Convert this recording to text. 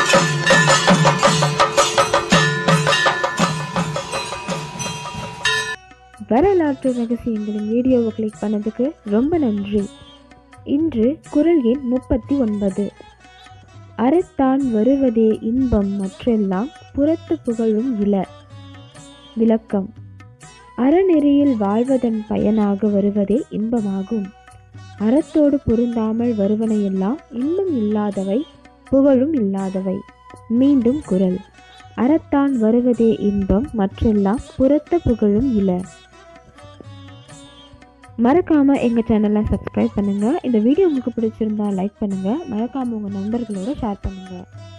வரலாற்று ரகசியங்களின் வீடியோவை கிளிக் பண்ணதுக்கு ரொம்ப நன்றி இன்று குரல் எண் முப்பத்தி ஒன்பது அறத்தான் வருவதே இன்பம் மற்றெல்லாம் புறத்து புகழும் இல விளக்கம் அறநெறியில் வாழ்வதன் பயனாக வருவதே இன்பமாகும் அறத்தோடு பொருந்தாமல் வருவனையெல்லாம் இன்பம் இல்லாதவை புகழும் இல்லாதவை மீண்டும் குரல் அறத்தான் வருவதே இன்பம் மற்றெல்லாம் புறத்த புகழும் இல மறக்காம எங்க சேனலை சப்ஸ்கிரைப் பண்ணுங்க இந்த வீடியோ உங்களுக்கு பிடிச்சிருந்தா லைக் பண்ணுங்க மறக்காம உங்க நண்பர்களோட ஷேர் பண்ணுங்க